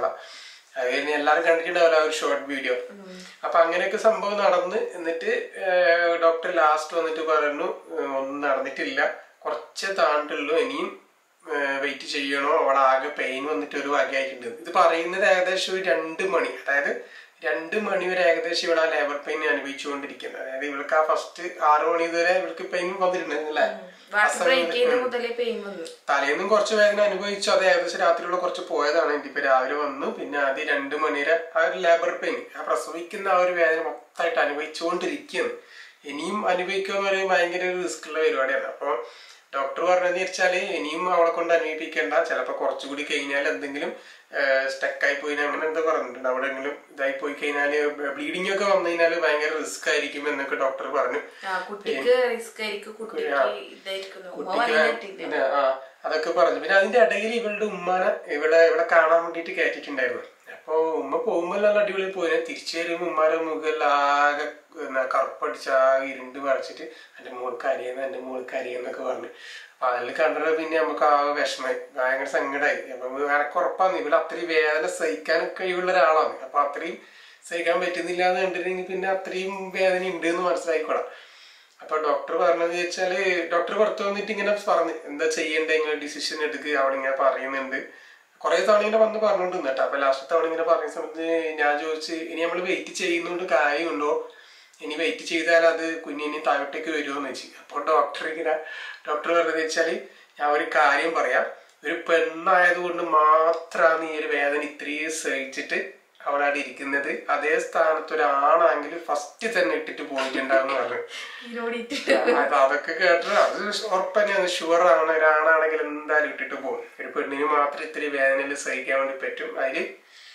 അത് കഴിഞ്ഞ് എല്ലാവരും കണ്ടിട്ടുണ്ടാവില്ല ആ ഒരു ഷോർട്ട് വീഡിയോ അപ്പൊ അങ്ങനെയൊക്കെ സംഭവം നടന്ന് എന്നിട്ട് ഡോക്ടർ ലാസ്റ്റ് വന്നിട്ട് പറഞ്ഞു ഏഹ്, ഒന്നും നടന്നിട്ടില്ല കുറച്ച് താണ്ടുള്ളൂ ഇനിയും വെയിറ്റ് ചെയ്യണോ അവളാകെ പെയിൻ വന്നിട്ട് ഒരു വകയായിട്ടുണ്ട് ഇത് പറയുന്നത് ഏകദേശം ഒരു രണ്ട് മണി അതായത് രണ്ട് മണി വരെ ഏകദേശം ഇവിടെ ആ ലേബർ പെയിൻ അനുഭവിച്ചുകൊണ്ടിരിക്കുന്നത് അതായത് ഇവൾക്ക് ആ ഫസ്റ്റ് ആറ് മണി വരെ ഇവൾക്ക് പെയിൻ വന്നിട്ടുണ്ടായിരുന്നില്ലേ വാട്ടർ ബ്രേക്ക് ചെയ്ത് മുതലേ പെയിൻ വന്നു തലേന്നും കുറച്ച് വേദന അനുഭവിച്ചു അത് ഏകദേശം രാത്രിയുള്ള കുറച്ച് പോയതാണ് ഇപ്പൊ രാവിലെ വന്നു പിന്നെ ആദ്യം രണ്ട് മണിവരെ ആ ഒരു ലേബർ പെയിൻ ആ പ്രസവിക്കുന്ന ആ ഒരു വേദന മൊത്തമായിട്ട് അനുഭവിച്ചുകൊണ്ടിരിക്കുകയാണ് ഇനിയും അനുഭവിക്കുക എന്ന് പറയുമ്പോൾ ഭയങ്കര ഒരു റിസ്ക് ഉള്ള പരിപാടിയാണ് അപ്പോൾ ഡോക്ടർ പറഞ്ഞതെന്ന് വെച്ചാൽ ഇനിയും അവളെ കൊണ്ട് അനുഭവിപ്പിക്കേണ്ട ചിലപ്പോൾ കുറച്ചുകൂടി കഴിഞ്ഞാൽ എന്തെങ്കിലും സ്റ്റക്കായി പോയി അങ്ങനെ എന്താ പറഞ്ഞിട്ടുണ്ട് അവിടെ എങ്കിലും ഇതായി പോയി കഴിഞ്ഞാൽ ബ്ലീഡിംഗ് ഒക്കെ വന്നു കഴിഞ്ഞാൽ ഭയങ്കര റിസ്ക് ആയിരിക്കും എന്നൊക്കെ ഡോക്ടർ പറഞ്ഞു ആ കുട്ടിക്ക് റിസ്ക് ആയിരിക്കും കുട്ടിക്ക് ഇതായിരിക്കുന്നു ഉമ്മ കുട്ടിക്ക് പറഞ്ഞിട്ടില്ല പിന്നെ ആ അതൊക്കെ പറഞ്ഞു പിന്നെ അതിന്റെ ഇടയിൽ ഇവളുടെ ഉമ്മാനെ ഇവിടെ ഇവിടെ കാണാൻ വേണ്ടിട്ട് കയറ്റിട്ടുണ്ടായിരുന്നു അപ്പൊ ഉമ്മ പോകുമ്പോ നല്ല അടിപൊളി പോയി തിരിച്ചു വരുമ്പോ ഉമ്മാരെ മുഖം ആകെ എന്നാ കറുപ്പടിച്ച് ആകെ ഇരുണ്ട് പറിച്ചിട്ട് എന്റെ മോൾക്ക് അരിയെന്ന് എന്റെ മോൾക്ക് അരിയെന്നൊക്കെ പറഞ്ഞു അപ്പൊ അതിൽ കണ്ടത് പിന്നെ നമുക്ക് ആകെ വിഷമായി ഭയങ്കര സങ്കടമായി അപ്പൊ എനക്ക് ഉറപ്പാന്ന് ഇവിടെ അത്രയും വേദന സഹിക്കാൻ കഴിവുള്ള ഒരാളാണ് അപ്പൊ അത്രയും സഹിക്കാൻ പറ്റുന്നില്ല എന്ന് കണ്ടിട്ടുണ്ടെങ്കിൽ പിന്നെ അത്രയും വേദന ഉണ്ട് എന്ന് മനസ്സിലായിക്കോളാം അപ്പൊ ഡോക്ടർ പറഞ്ഞത് വെച്ചാല് ഡോക്ടർ പുറത്ത് വന്നിട്ട് ഇങ്ങനെ പറഞ്ഞു എന്താ ചെയ്യണ്ടേ ഇങ്ങനെ ഡിസിഷൻ എടുക്കുക അവിടെ ഇങ്ങനെ പറയുന്നുണ്ട് കുറെ തവണ ഇങ്ങനെ വന്ന് പറഞ്ഞോണ്ടിരുന്നു കേട്ടോ അപ്പൊ ലാസ്റ്റ് തവണ ഇങ്ങനെ പറഞ്ഞ സമയത്ത് ഞാൻ ചോദിച്ച് ഇനി നമ്മൾ വെയിറ്റ് ചെയ്യുന്നോണ്ട് കാര്യമുണ്ടോ ഇനി വെയിറ്റ് ചെയ്താൽ അത് കുഞ്ഞിനി താഴോട്ടേക്ക് വരുമോ എന്ന് വെച്ചു അപ്പോൾ ഡോക്ടർ ഇങ്ങനെ ഡോക്ടർ പറഞ്ഞത് വെച്ചാല് ഞാൻ ഒരു കാര്യം പറയാം ഒരു പെണ്ണായതുകൊണ്ട് മാത്രമാണ് ഈ ഒരു വേദന ഇത്രയും സഹിച്ചിട്ട് അവിടെ അവിടെ ഇരിക്കുന്നത് അതേ സ്ഥാനത്ത് ഒരു ആണാണെങ്കിൽ ഫസ്റ്റ് തന്നെ ഇട്ടിട്ട് പോയിട്ടുണ്ടാവും പറഞ്ഞു ഇതിനോടിട്ട് അത് അതൊക്കെ കേട്ടത് അത് ഉറപ്പന്നെയാണ് ഷുവർ ആണ് ഒരാണാണെങ്കിൽ എന്തായാലും ഇട്ടിട്ട് പോകും ഒരു പെണ്ണിന് മാത്രം ഇത്തിരി വേദനയിൽ സഹിക്കാൻ വേണ്ടി പറ്റും അതില്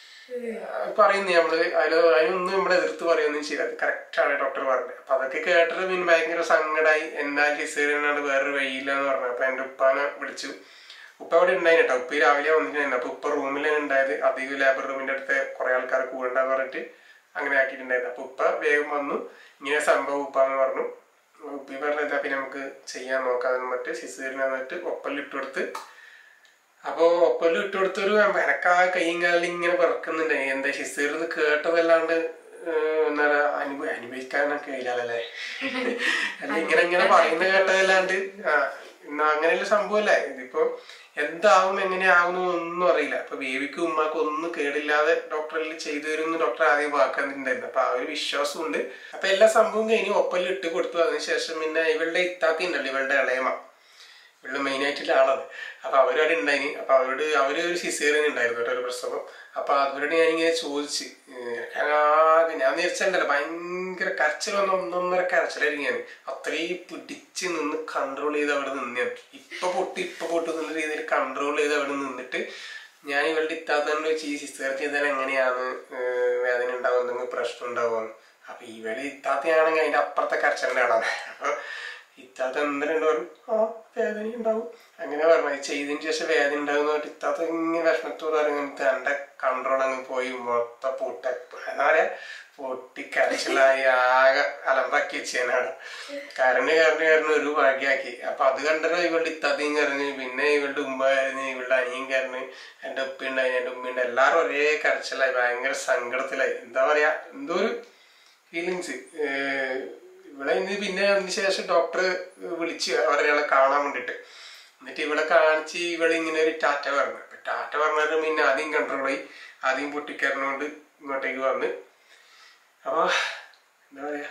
പറയുന്നു നമ്മള് അതില് അതിനൊന്നും നമ്മളെ എതിർത്ത് പറയുകയൊന്നും ചെയ്യില്ല അത് കറക്റ്റ് ആണ് ഡോക്ടർ പറഞ്ഞത് അപ്പൊ അതൊക്കെ കേട്ടത് പിന്നെ ഭയങ്കര സങ്കടമായി എന്നാൽ ഹിസേറിനാണ് വേറൊരു വഴിയില്ല എന്ന് പറഞ്ഞു അപ്പൊ എന്റെ ഉപ്പാനെ വിളിച്ചു ഉപ്പ അവിടെ ഉണ്ടായിന് കേട്ടോ ഉപ്പ ഈ രാവിലെ വന്നിട്ടുണ്ടായിരുന്നു അപ്പൊ ഉപ്പ റൂമിലാണ് ഉണ്ടായത് അധികം ലേബർ റൂമിന്റെ അടുത്ത് കുറെ ആൾക്കാർ കൂടണ്ടെന്ന് പറഞ്ഞിട്ട് അങ്ങനെ ആക്കിയിട്ടുണ്ടായിരുന്നു അപ്പൊ ഉപ്പ വേഗം വന്നു ഇങ്ങനെ സംഭവം ഉപ്പാന്ന് പറഞ്ഞു ഉപ്പി പറഞ്ഞതാ പിന്നെ നമുക്ക് ചെയ്യാൻ നോക്കാന്ന് പറഞ്ഞിട്ട് സിസേറിന് വന്നിട്ട് ഒപ്പലിൽ ഇട്ട് കൊടുത്ത് അപ്പോ ഒപ്പലിൽ ഇട്ട് കൊടുത്തൊരു എനക്ക് ആ കൈയും കാലിൽ ഇങ്ങനെ പിറക്കുന്നുണ്ട് എന്താ ഹിസേറിന്ന് കേട്ടതല്ലാണ്ട് ഏഹ്, എന്താ പറയാ അനുഭവ അനുഭവിക്കാനൊക്കെ കഴിയില്ലല്ലേ അല്ല ഇങ്ങനെ ഇങ്ങനെ പറയുന്ന കേട്ടതല്ലാണ്ട് ആ എന്നാ അങ്ങനെയുള്ള സംഭവമല്ലേ ഇതിപ്പോ എന്താവും എങ്ങനെയാവും ഒന്നും അറിയില്ല അപ്പൊ ബേബിക്കും ഉമ്മാക്കും ഒന്നും കേടില്ലാതെ ഡോക്ടറിൽ ചെയ്തു തരുമെന്ന് ഡോക്ടർ ആദ്യം വാക്കുന്നുണ്ടായിരുന്നു അപ്പൊ ആ ഒരു വിശ്വാസമുണ്ട് അപ്പൊ എല്ലാ സംഭവം കഴിഞ്ഞ് ഒപ്പലിൽ ഇട്ട് കൊടുത്തു അതിനുശേഷം പിന്നെ ഇവളുടെ ഇത്താത്തി ഉണ്ടല്ലോ ഇവളുടെ ഇളയമ്മ ഇവള് മെയിൻ ആയിട്ടുള്ള ആളാണ് അപ്പൊ അവരവിടെ ഉണ്ടായിന് അപ്പൊ അവരോട് അവര് ഒരു സിസേറിയൻ ഉണ്ടായിരുന്നു കേട്ടോ ഒരു പ്രസവം അപ്പൊ അവരോട് ഞാനിങ്ങനെ ചോദിച്ച് ഏഹ് ആകെ ഞാൻ നേരിച്ചുണ്ടല്ലോ ഭയങ്കര കരച്ചിൽ വന്ന ഒന്നൊന്നര കരച്ചിലായിരുന്നു ഞാൻ അത്രയും പിടിച്ച് നിന്ന് കൺട്രോൾ ചെയ്ത് അവിടെ നിന്ന് ഞാൻ ഇപ്പൊ പൊട്ടി ഇപ്പൊ പൊട്ടി എന്നുള്ള രീതിയിൽ കൺട്രോൾ ചെയ്ത് അവിടെ നിന്നിട്ട് ഞാൻ ഇവളുടെ ഇത്താത്തോണ്ട് വെച്ച് ഈ സിസ്റ്റർ ചെയ്താൽ എങ്ങനെയാണ് ഏഹ് വേദന ഉണ്ടാവും എന്തെങ്കിലും പ്രശ്നം ഉണ്ടാവും അപ്പൊ ഇവള് ഇത്താത്തയാണെങ്കിൽ അതിന്റെ അപ്പുറത്തെ കരച്ചിലിന്റെ ആളാണ് അപ്പൊ ഇത്താത്ത എന്തിനുണ്ട് പറഞ്ഞു ആ വേദന ഉണ്ടാവും അങ്ങനെ പറഞ്ഞു ഇത് ചെയ്തതിന് ശേഷം വേദന ഉണ്ടാവും എന്ന് പറഞ്ഞിട്ട് ഇത്താത്ത ഇങ്ങനെ വിഷമത്തോട് ഇറങ്ങുന്നത് എന്റെ കൺട്രോൾ അങ്ങ് പോയി മൊത്തം പൊട്ട എന്താ പറയാ പൊട്ടി കരച്ചിലായി ആകെ അലമ്പാക്കി വെച്ചാണ് കരഞ്ഞ് കരഞ്ഞ് കരഞ്ഞ് ഒരു ഭാഗ്യാക്കി അപ്പൊ അത് കണ്ടല്ലോ ഇവളുടെ ഇത്താത്തയും കരഞ്ഞ് പിന്നെ ഇവളുടെ ഉമ്മ കരഞ്ഞ് ഇവളുടെ അനിയും കരഞ്ഞ് എന്റെ ഉപ്പ ഉണ്ടായി എന്റെ ഉമ്മയുണ്ട് എല്ലാരും ഒരേ കരച്ചിലായി ഭയങ്കര സങ്കടത്തിലായി എന്താ പറയാ എന്തോ ഒരു ഫീലിങ്സ് ഇവിടെ ഇന്ന് പിന്നെ അതിന് ശേഷം ഡോക്ടർ വിളിച്ച് ഒരാളെ കാണാൻ വേണ്ടിട്ട് എന്നിട്ട് ഇവിടെ കാണിച്ച് ഇവിടെ ഇങ്ങനെ ഒരു ടാറ്റ പറഞ്ഞു അപ്പൊ ടാറ്റ പറഞ്ഞാലും പിന്നെ ആദ്യം കൺട്രോൾ ആയി ആദ്യം പൊട്ടിക്കറിനോണ്ട് ഇങ്ങോട്ടേക്ക് വന്ന് അപ്പൊ എന്താ പറയാ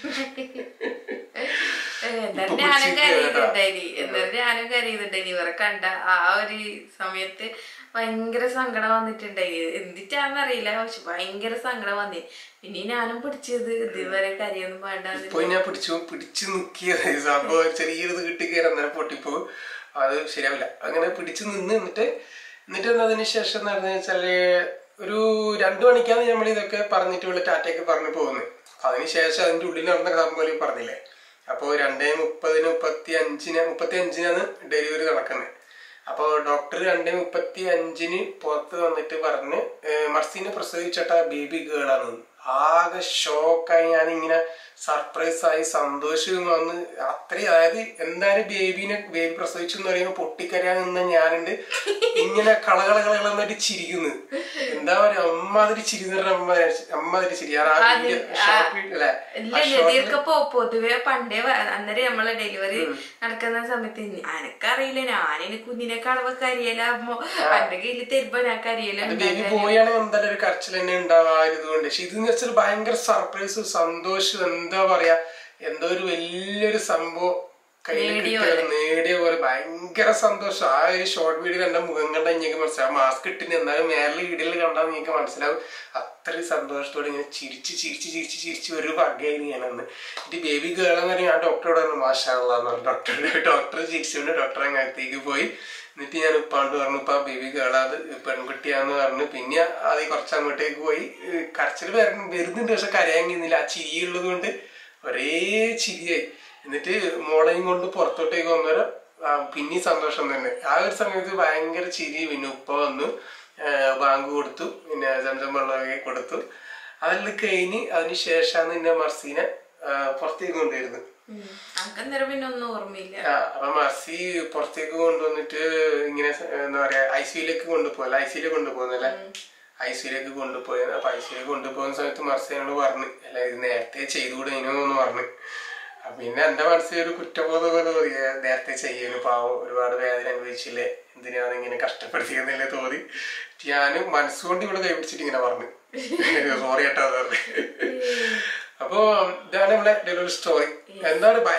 എന്തായാലും ഞാനും കരയുന്നുണ്ടായിനി എന്തായാലും ഞാനും കരയുന്നുണ്ടായിനി ഇവരെ കണ്ട ആ ഒരു സമയത്ത് ഭയങ്കര സങ്കടം വന്നിട്ടുണ്ടായി എന്തിട്ടാന്നറിയില്ല പക്ഷെ ഭയങ്കര സങ്കടം വന്നി പിന്നെ ഞാനും പിടിച്ചത് ഇതുവരെ കരയൊന്നും വേണ്ട ഇപ്പൊ ഞാൻ പിടിച്ചു പിടിച്ചു നിക്കിയത് സംഭവം ചെറിയൊരു കിട്ടിക്കയറി അന്നേരം പൊട്ടിപ്പോ അത് ശരിയാവില്ല അങ്ങനെ പിടിച്ചു നിന്ന് എന്നിട്ട് എന്നിട്ട് അതിന് ശേഷം എന്ന് പറഞ്ഞു വെച്ചാല് ഒരു രണ്ടു മണിക്കാണ് നമ്മൾ ഇതൊക്കെ പറഞ്ഞിട്ട് ഇവിടെ ടാറ്റയൊക്കെ പറഞ്ഞു പോകുന്നത് അതിനുശേഷം അതിന്റെ ഉള്ളിൽ നടന്ന സംഭവം പറഞ്ഞില്ലേ അപ്പോൾ രണ്ടേ മുപ്പതിന് മുപ്പത്തി അഞ്ചിന് മുപ്പത്തി അഞ്ചിനാണ് ഡെലിവറി നടക്കുന്നത് അപ്പോൾ ഡോക്ടർ രണ്ടേ മുപ്പത്തി അഞ്ചിന് പുറത്ത് വന്നിട്ട് പറഞ്ഞ് ഏഹ് മർസീനെ പ്രസവിച്ചിട്ട ബേബി ഗേളാണ് ആകെ ഷോക്കായി ഞാനിങ്ങനെ സർപ്രൈസ് ആയി സന്തോഷവും വന്ന് അത്രയും അതായത് എന്തായാലും ബേബിനെ ബേബി പ്രസവിച്ചു എന്ന് പറയുമ്പോൾ പൊട്ടിക്കരയാൻ നിന്ന് ഞാനുണ്ട് ഇങ്ങനെ കളകളകളകളെന്നിട്ട് ചിരിക്കുന്നു എന്താ പറയാ അമ്മാതിരി ചിരി എന്ന് പറഞ്ഞാൽ അമ്മ അമ്മാതിരി ചിരി ഞാൻ ആ video short video അല്ലേ ഇല്ല നദിയൊക്കെ പോ പൊതുവെ പണ്ടേ വ- അന്നേരം നമ്മളെ ഡെലിവറി നടക്കുന്ന സമയത്ത് എനക്കറിയില്ല ഞാനിനി കുഞ്ഞിനെ കാണുമ്പോ കരിയലാകുമ്പോ എന്റെ കയ്യിൽ തരുമ്പോ ഞാൻ കരിയല അത് ബേബി പോയാണെങ്കിൽ എന്തായാലും ഒരു കരച്ചിൽ തന്നെ ഉണ്ടാവായതുകൊണ്ട് പക്ഷെ ഇതെന്ന് വെച്ചാൽ ഭയങ്കര സർപ്രൈസ് സന്തോഷം എന്താ പറയാ എന്തോ ഒരു വലിയൊരു സംഭവം കയ്യിൽ കിട്ടിയ നേടിയ പോലെ ഭയങ്കര സന്തോഷം ആ ഒരു ഷോർട്ട് വീഡിയോ കണ്ട മുഖം കണ്ട എനിക്ക് മനസ്സിലാവും മാസ്ക് ഇട്ടിന് എന്നാലും മേലെ വീഡിയോയിൽ കണ്ടാൽ നിങ്ങൾക്ക് മനസ്സിലാവും അത്രയും സന്തോഷത്തോടെ ഇങ്ങനെ ചിരിച്ച് ചിരിച്ച് ചിരിച്ച് ചിരിച്ച് ഒരു ഭാഗ്യമായി ഞാനന്ന് എന്നിട്ട് ബേബി ഗേൾ എന്ന് പറഞ്ഞാൽ ആ ഡോക്ടറോട് പറഞ്ഞു മാഷാന്ന് പറഞ്ഞു ഡോക്ടർ ഡോക്ടർ ചിരിച്ചുകൊണ്ട് ഡോക്ടർ അങ്ങനത്തേക്ക് പോയി എന്നിട്ട് ഞാൻ ഉപ്പാണ്ട് പറഞ്ഞു ഉപ്പ ബേബി ഗേളാത് പെൺകുട്ടിയാന്ന് പറഞ്ഞു പിന്നെ അത് കുറച്ച് അങ്ങോട്ടേക്ക് പോയി കരച്ചിൽ വരുന്നുണ്ട് പക്ഷെ കരയാൻ കഴിയുന്നില്ല ആ ചിരിയുള്ളത് കൊണ്ട് ഒരേ ചിരിയായി എന്നിട്ട് മോളെയും കൊണ്ട് പുറത്തോട്ടേക്ക് വന്നേരം പിന്നെ സന്തോഷം തന്നെ ആ ഒരു സമയത്ത് ഭയങ്കര ചിരി പിന്നെ ഉപ്പ വന്നു ആ, ബാങ്ക് കൊടുത്തു പിന്നെ സംസം വെള്ളമൊക്കെ കൊടുത്തു അതെല്ലാം കഴിഞ്ഞ് അതിന് ശേഷമാണ് എന്നെ മർസീനെ ആ, പുറത്തേക്ക് കൊണ്ടുവരുന്നത് അന്നേരം പിന്നെ ഒന്നും ഓർമ്മയില്ല ആ, അപ്പൊ മർസി പുറത്തേക്ക് കൊണ്ടുവന്നിട്ട് ഇങ്ങനെ സ- എന്താ പറയാ ഐ സിയിലേക്ക് കൊണ്ടുപോകല ഐ സിയിലേക്ക് കൊണ്ടുപോകുന്നല്ലേ ഐ സിയിലേക്ക് കൊണ്ടുപോയി അപ്പൊ ഐ സിയിലേക്ക് കൊണ്ടുപോകുന്ന സമയത്ത് മർസി എന്നോട് പറഞ്ഞു അല്ല ഇത് നേരത്തെ ചെയ്തുകൂടെ ഇനിയൊന്ന് പറഞ്ഞു അപ്പൊ പിന്നെ എന്റെ മനസ്സിൽ ഒരു കുറ്റബോധം പോലെ തോന്നി ഏ, നേരത്തെ ചെയ്യാനും പാവം ഒരുപാട് വേദന അനുഭവിച്ചില്ലേ എന്തിനാണ് ഇങ്ങനെ കഷ്ടപ്പെടുത്തിയെന്നല്ലേ തോന്നി ഞാനും മനസ്സുകൊണ്ട് ഇവിടെ കൈപിടിച്ചിട്ട് ഇങ്ങനെ പറഞ്ഞു സോറി കേട്ടോ എന്ന് പറഞ്ഞു അപ്പോ ഇതാണ് നമ്മളെ ഡെലിവറി സ്റ്റോറി എന്താണ് ഭയങ്കര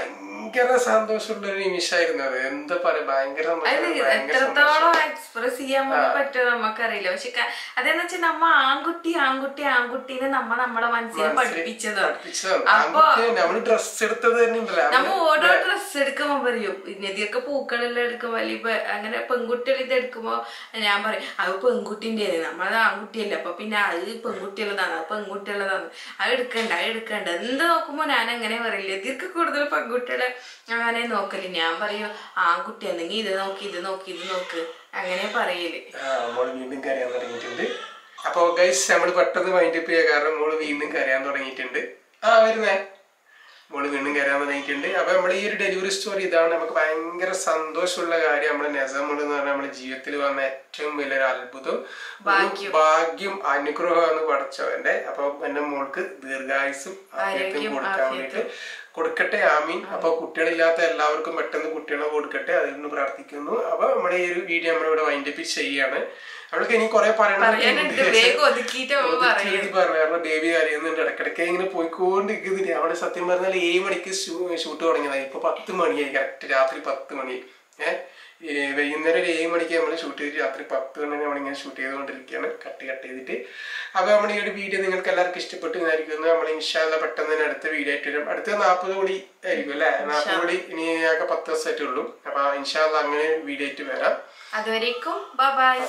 ഭയങ്കര സന്തോഷമുള്ള ഒരു നിമിഷമായിരുന്നു അത് എന്താ പറയാ ഭയങ്കര അത് സന്തോഷം ഭയങ്കര എത്രത്തോളം എക്സ്പ്രസ് ചെയ്യാൻ വേണ്ടി പറ്റുമോ നമുക്കറിയില്ല പക്ഷെ ക- അതെന്ന് വെച്ചാൽ നമ്മ ആൺകുട്ടി ആൺകുട്ടി ആൺകുട്ടീനെ നമ്മ നമ്മളെ മനസ്സിൽ പഠിപ്പിച്ചതാണ് പഠിപ്പിച്ചതാണ് അപ്പൊ ആൺകുട്ടിയെ നമ്മള് ഡ്രസ് എടുത്തത് തന്നെ ഉണ്ടല്ലോ നമ്മ ഓരോ ഡ്രസ്സ് എടുക്കുമ്പോ പറയും നദിയൊക്കെ പൂക്കളെല്ലാം എടുക്കുമ്പോ അല്ലെങ്കിൽ ഇപ്പൊ അങ്ങനെ പെൺകുട്ടികൾ ഇത് എടുക്കുമ്പോ ഞാൻ പറയും അത് പെൺകുട്ടിന്റെ നമ്മളത് ആൺകുട്ടിയല്ലേ അപ്പൊ പിന്നെ അത് പെൺകുട്ടിയുള്ളതാണ് അത് പെൺകുട്ടിയുള്ളതാണ് അത് എടുക്കണ്ട അത് എടുക്കണ്ട എന്ത് നോക്കുമ്പോ ഞാൻ അങ്ങനെ പറയില്ല ഇതിർക്ക് കൂടുതൽ പെൺകുട്ടികളെ അങ്ങനെ നോക്കല് ഞാൻ പറയും ആൺകുട്ടി അല്ലെങ്കിൽ ഇത് നോക്കി ഇത് നോക്കി ഇത് നോക്ക് അങ്ങനെ പറയല് ആ, മോള് വീണ്ടും കരയാൻ തുടങ്ങിയിട്ടുണ്ട് അപ്പൊ ഗൈസ് നമ്മൾ പെട്ടെന്ന് വൈൻഡപ്പ് ചെയ്യാൻ കാരണം മോള് വീണ്ടും കരയാൻ തുടങ്ങിയിട്ടുണ്ട് ആ വരുന്നേ മോള് വീണ്ടും കരയാൻ തുടങ്ങിയിട്ടുണ്ട് അപ്പൊ നമ്മൾ ഈ ഒരു ഡെലിവറി സ്റ്റോറി ഇതാണ് നമുക്ക് ഭയങ്കര സന്തോഷമുള്ള കാര്യം നമ്മുടെ നെസമോള് എന്ന് പറഞ്ഞാൽ നമ്മുടെ ജീവിതത്തിൽ വന്ന ഏറ്റവും വലിയൊരു അത്ഭുതം ഒരു ഭാഗ്യം അനുഗ്രഹമാണ് പഠിച്ചവന്റെ അപ്പൊ എന്റെ മോൾക്ക് ദീർഘായുസും ആരോഗ്യം കൊടുക്കാൻ വേണ്ടിയിട്ട് കൊടുക്കട്ടെ ആമീൻ അപ്പൊ കുട്ടികളില്ലാത്ത എല്ലാവർക്കും പെട്ടെന്ന് കുട്ടികളെ കൊടുക്കട്ടെ അതിന് പ്രാർത്ഥിക്കുന്നു അപ്പൊ നമ്മുടെ ഈ ഒരു വീഡിയോ നമ്മളിവിടെ വൈൻഡപ്പ് ചെയ്യാണ് അവൾക്ക് ഇനി കുറെ പറയാനുണ്ട് പറയാനുണ്ട് വേഗം ഒതുക്കിയിട്ട് അവ പറയും ഒതുക്കി പറഞ്ഞു കാരണം ബേബി അറിയുന്നുണ്ട് ഇടക്കിടക്ക് ഇങ്ങനെ പോയിക്കൊണ്ടിരിക്കുന്നില്ല അവിടെ സത്യം പറഞ്ഞാൽ ഏഴ് മണിക്ക് ഷൂട്ട് തുടങ്ങിയതായി ഇപ്പൊ പത്ത് മണിയായി കറക്റ്റ് രാത്രി പത്ത് മണി ഏഹ് വൈകുന്നേരം ഒരു ഏഴ് മണിക്ക് നമ്മൾ ഷൂട്ട് ചെയ്ത് രാത്രി പത്ത് മണി നമ്മളിങ്ങനെ ഷൂട്ട് ചെയ്തുകൊണ്ടിരിക്കുകയാണ് കട്ട് കട്ട് ചെയ്തിട്ട് അപ്പൊ നമ്മൾ ഈ ഒരു വീഡിയോ നിങ്ങൾക്ക് എല്ലാവർക്കും ഇഷ്ടപ്പെട്ടു എന്നായിരിക്കുന്നു നമ്മൾ ഇൻഷാല്ല പെട്ടെന്ന് തന്നെ അടുത്ത വീഡിയോ ആയിട്ട് വരും അടുത്ത നാൽപ്പത് കോടി ആയിരിക്കും അല്ലേ നാൽപ്പത് കോടി ഇനി ആകെ പത്ത് ദിവസമായിട്ടേ ഉള്ളൂ അപ്പൊ ഇൻഷാല്ല അങ്ങനെ വീഡിയോ ആയിട്ട് വരാം അതുവരേക്കും ബൈ